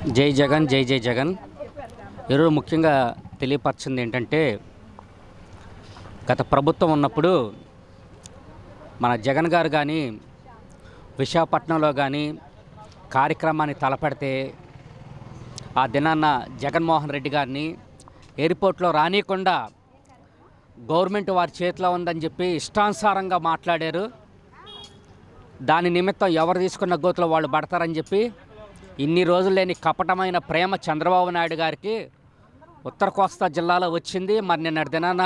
జై జగన్ జై జై జగన్ ఈరోజు ముఖ్యంగా తెలియపరిచింది ఏంటంటే గత ప్రభుత్వం ఉన్నప్పుడు మన జగన్ గారు కానీ విశాఖపట్నంలో కానీ కార్యక్రమాన్ని తలపెడితే ఆ దినాన్న జగన్మోహన్ రెడ్డి గారిని ఎయిర్పోర్ట్లో రానియకుండా గవర్నమెంట్ వారి చేతిలో ఉందని చెప్పి ఇష్టానుసారంగా మాట్లాడారు దాని నిమిత్తం ఎవరు తీసుకున్న గోతులో వాళ్ళు పడతారని చెప్పి ఇన్ని రోజులు లేని కపటమైన ప్రేమ చంద్రబాబు నాయుడు గారికి ఉత్తర కోస్తా జిల్లాలో వచ్చింది మరి నిన్నటి దినాన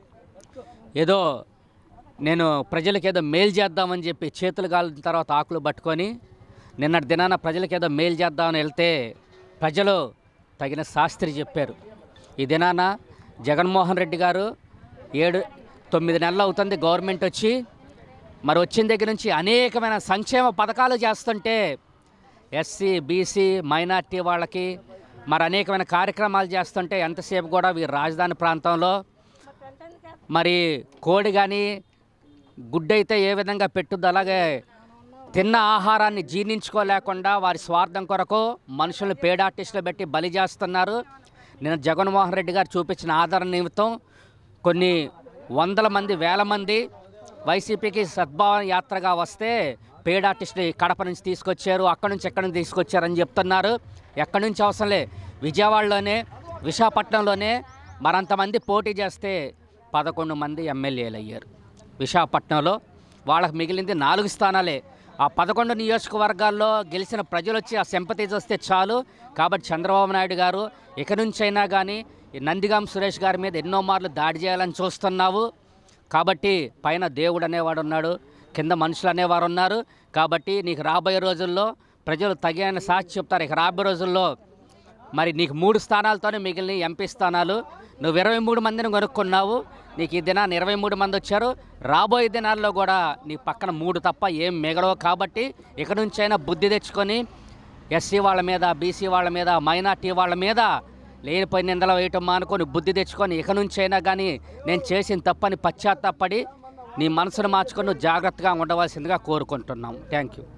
ఏదో నేను ప్రజలకు ఏదో మేలు చేద్దామని చెప్పి చేతులు కాలిన తర్వాత ఆకులు పట్టుకొని నిన్నటి దినాన ప్రజలకు ఏదో మేలు చేద్దామని వెళ్తే ప్రజలు తగిన శాస్త్రి చెప్పారు ఈ దినాన జగన్మోహన్ రెడ్డి గారు ఏడు తొమ్మిది నెలలు అవుతుంది గవర్నమెంట్ వచ్చి మరి వచ్చిన దగ్గర నుంచి అనేకమైన సంక్షేమ పథకాలు చేస్తుంటే ఎస్సీ బీసీ మైనార్టీ వాళ్ళకి మరి అనేకమైన కార్యక్రమాలు చేస్తుంటే ఎంతసేపు కూడా వీరు రాజధాని ప్రాంతంలో మరి కోడి కానీ గుడ్డు అయితే ఏ విధంగా పెట్టుద్ది అలాగే తిన్న ఆహారాన్ని జీర్ణించుకోలేకుండా వారి స్వార్థం కొరకు మనుషుల్ని పేడ ఆర్టిస్టులు పెట్టి బలి చేస్తున్నారు నేను జగన్మోహన్ రెడ్డి గారు చూపించిన ఆదరణ నిమిత్తం కొన్ని వందల మంది వేల మంది వైసీపీకి సద్భావన యాత్రగా వస్తే పేడ ఆర్టిస్ట్ని కడప నుంచి తీసుకొచ్చారు అక్కడి నుంచి ఎక్కడి నుంచి తీసుకొచ్చారని చెప్తున్నారు ఎక్కడి నుంచి అవసరంలే విజయవాడలోనే విశాఖపట్నంలోనే మరంతమంది పోటీ చేస్తే పదకొండు మంది ఎమ్మెల్యేలు అయ్యారు విశాఖపట్నంలో వాళ్ళకి మిగిలింది నాలుగు స్థానాలే ఆ పదకొండు నియోజకవర్గాల్లో గెలిచిన ప్రజలు వచ్చి ఆ సింపతీజ్ వస్తే చాలు కాబట్టి చంద్రబాబు నాయుడు గారు ఇక నుంచైనా కానీ ఈ నందిగాం సురేష్ గారి మీద ఎన్నో మార్లు దాడి చేయాలని చూస్తున్నావు కాబట్టి పైన దేవుడు అనేవాడు ఉన్నాడు కింద మనుషులు అనేవారు ఉన్నారు కాబట్టి నీకు రాబోయే రోజుల్లో ప్రజలు తగిన సాక్షి చెప్తారు ఇక రాబోయే రోజుల్లో మరి నీకు మూడు స్థానాలతోనే మిగిలిన ఎంపీ స్థానాలు నువ్వు ఇరవై మూడు మందిని కొనుక్కున్నావు నీకు ఈ దినాన్ని ఇరవై మూడు మంది వచ్చారు రాబోయే దినాల్లో కూడా నీ పక్కన మూడు తప్ప ఏం మిగలవు కాబట్టి ఇక నుంచైనా బుద్ధి తెచ్చుకొని ఎస్సీ వాళ్ళ మీద బీసీ వాళ్ళ మీద మైనార్టీ వాళ్ళ మీద లేనిపోయిన నిందలు వేయటం మానుకొని బుద్ధి తెచ్చుకొని ఇక నుంచైనా కానీ నేను చేసిన తప్పని పశ్చాత్తాపడి నీ మనసును మార్చుకొని నువ్వు జాగ్రత్తగా ఉండవలసిందిగా కోరుకుంటున్నాం థ్యాంక్ యూ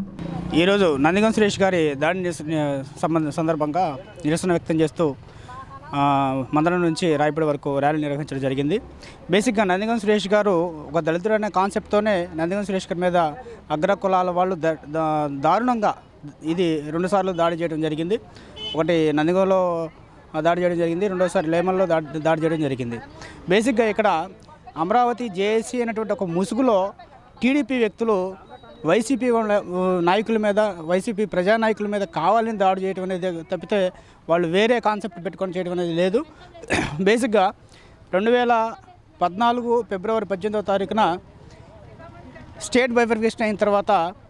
ఈరోజు నందిగం సురేష్ గారి దాడి నిరస- సంబంధ సందర్భంగా నిరసన వ్యక్తం చేస్తూ ఆ, మందరం నుంచి రాయపూడి వరకు ర్యాలీ నిర్వహించడం జరిగింది బేసిక్గా నందిగం సురేష్ గారు ఒక దళితుడు అనే కాన్సెప్ట్తోనే నందిగం సురేష్ గారి మీద అగ్ర కులాల వాళ్ళు ద- దా- దారుణంగా ఇది రెండుసార్లు దాడి చేయడం జరిగింది ఒకటి నందిగంలో దాడి చేయడం జరిగింది రెండోసారి లేమల్లో దాడి దాడి చేయడం జరిగింది బేసిక్గా ఇక్కడ అమరావతి జేఏసీ అనేటువంటి ఒక ముసుగులో టీడీపీ వ్యక్తులు వైసీపీ వాళ్ళ ఆ, నాయకుల మీద వైసీపీ ప్రజానాయకుల మీద కావాలని దాడి చేయడం అనేది తప్పితే వాళ్ళు వేరే కాన్సెప్ట్ పెట్టుకొని చేయడం అనేది లేదు బేసిక్గా రెండు వేల పద్నాలుగు ఫిబ్రవరి పద్దెనిమిదవ తారీఖున స్టేట్ బైఫర్కేషన్ అయిన తర్వాత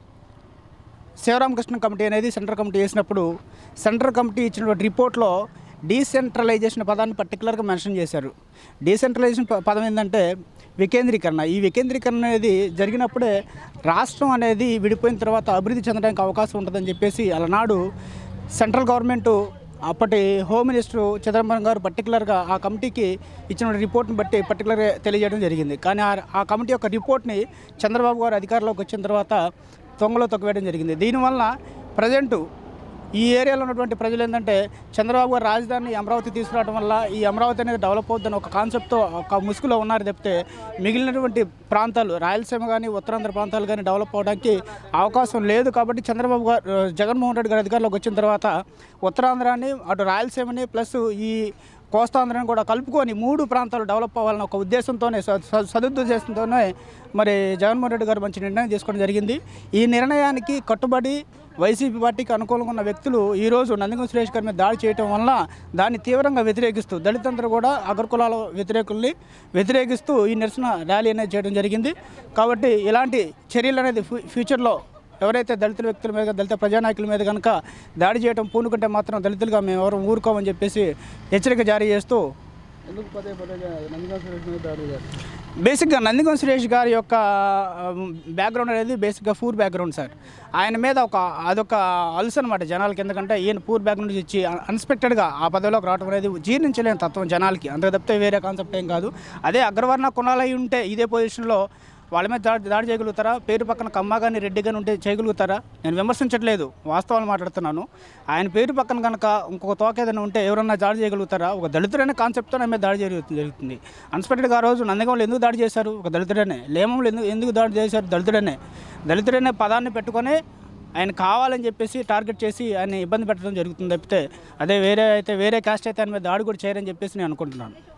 శివరామకృష్ణ కమిటీ అనేది సెంట్రల్ కమిటీ వేసినప్పుడు సెంట్రల్ కమిటీ ఇచ్చినటువంటి రిపోర్ట్లో డీసెంట్రలైజేషన్ పదాన్ని పర్టికులర్గా మెన్షన్ చేశారు డీసెంట్రలైజేషన్ ప- పదం ఏంటంటే వికేంద్రీకరణ ఈ వికేంద్రీకరణ అనేది జరిగినప్పుడే రాష్ట్రం అనేది విడిపోయిన తర్వాత అభివృద్ధి చెందడానికి అవకాశం ఉంటుందని చెప్పేసి అలనాడు సెంట్రల్ గవర్నమెంట్ అప్పటి హోమ్ మినిస్టర్ చిదంబరం గారు పర్టికులర్గా ఆ కమిటీకి ఇచ్చిన రిపోర్ట్ని బట్టి పర్టికులర్గా తెలియజేయడం జరిగింది కానీ ఆ ఆ కమిటీ యొక్క రిపోర్ట్ని చంద్రబాబు గారు అధికారంలోకి వచ్చిన తర్వాత తొంగలో తొక్కవేయడం జరిగింది దీనివల్ల ప్రజెంటు ఈ ఏరియాలో ఉన్నటువంటి ప్రజలు ఏంటంటే చంద్రబాబు గారు రాజధాని అమరావతి తీసుకురావడం వల్ల ఈ అమరావతి అనేది డెవలప్ అవుతుందని ఒక కాన్సెప్ట్తో ఒక ముసుగులో ఉన్నారు తప్పితే మిగిలినటువంటి ప్రాంతాలు రాయలసీమ కానీ ఉత్తరాంధ్ర ప్రాంతాలు కానీ డెవలప్ అవడానికి అవకాశం లేదు కాబట్టి చంద్రబాబు గారు జగన్మోహన్ రెడ్డి గారు అధికారంలోకి వచ్చిన తర్వాత ఉత్తరాంధ్రాన్ని అటు రాయలసీమని ప్లస్ ఈ కోస్తాంధ్రాన్ని కూడా కలుపుకొని మూడు ప్రాంతాలు డెవలప్ అవ్వాలని ఒక ఉద్దేశంతోనే స- స- సదుద్దేశంతోనే మరి జగన్మోహన్ రెడ్డి గారు మంచి నిర్ణయం తీసుకోవడం జరిగింది ఈ నిర్ణయానికి కట్టుబడి వైసీపీ పార్టీకి అనుకూలంగా ఉన్న వ్యక్తులు ఈరోజు నందిగం సురేష్ గారి మీద దాడి చేయడం వల్ల దాన్ని తీవ్రంగా వ్యతిరేకిస్తూ దళితందరూ కూడా అగ్రకులాల వ్యతిరేకుల్ని వ్యతిరేకిస్తూ ఈ నిరసన ర్యాలీ అనేది చేయడం జరిగింది కాబట్టి ఇలాంటి చర్యలు అనేది ఫ్యూ ఫ్యూచర్లో ఎవరైతే దళిత వ్యక్తుల మీద దళిత ప్రజానాయకుల మీద కనుక దాడి చేయడం పూనుకుంటే మాత్రం దళితులుగా మేము ఎవరు ఊరుకోమని చెప్పేసి హెచ్చరిక జారీ చేస్తూ ఎందుకు పదే పదే నందిగా సురేష్ మీద దాడి చేస్తారు బేసిక్గా నందిగం సురేష్ గారి యొక్క బ్యాక్గ్రౌండ్ అనేది బేసిక్గా పూర్ బ్యాక్గ్రౌండ్ సార్ ఆయన మీద ఒక అదొక అలుసు అనమాట జనాలకి ఎందుకంటే ఈయన పూర్ బ్యాక్గ్రౌండ్ నుంచి ఇచ్చి అన్ఎక్స్పెక్టెడ్గా ఆ పదవిలోకి రావడం అనేది జీర్ణించలేని తత్వం జనాలకి అంతే తప్పితే వేరే కాన్సెప్ట్ ఏం కాదు అదే అగ్రవర్ణ కొనాలై ఉంటే ఇదే పొజిషన్లో వాళ్ళ మీద దాడి దాడి చేయగలుగుతారా పేరు పక్కన కమ్మ కానీ రెడ్డి కానీ ఉంటే చేయగలుగుతారా నేను విమర్శించట్లేదు వాస్తవాలు మాట్లాడుతున్నాను ఆయన పేరు పక్కన కనుక ఇంకొక తోక ఏదైనా ఉంటే ఎవరన్నా దాడి చేయగలుగుతారా ఒక దళితుడనే కాన్సెప్ట్తో నా మీద దాడి జరుగుతుంది జరుగుతుంది అన్స్పెక్టెడ్గా ఆ రోజు నందగంలో ఎందుకు దాడి చేశారు ఒక దళితుడనే లేమంలో ఎందుకు ఎందుకు దాడి చేశారు దళితుడనే దళితుడనే పదాన్ని పెట్టుకొని ఆయన కావాలని చెప్పేసి టార్గెట్ చేసి ఆయన ఇబ్బంది పెట్టడం జరుగుతుంది తప్పితే అదే వేరే అయితే వేరే కాస్ట్ అయితే ఆయన మీద దాడి కూడా చేయరని చెప్పేసి నేను అనుకుంటున్నాను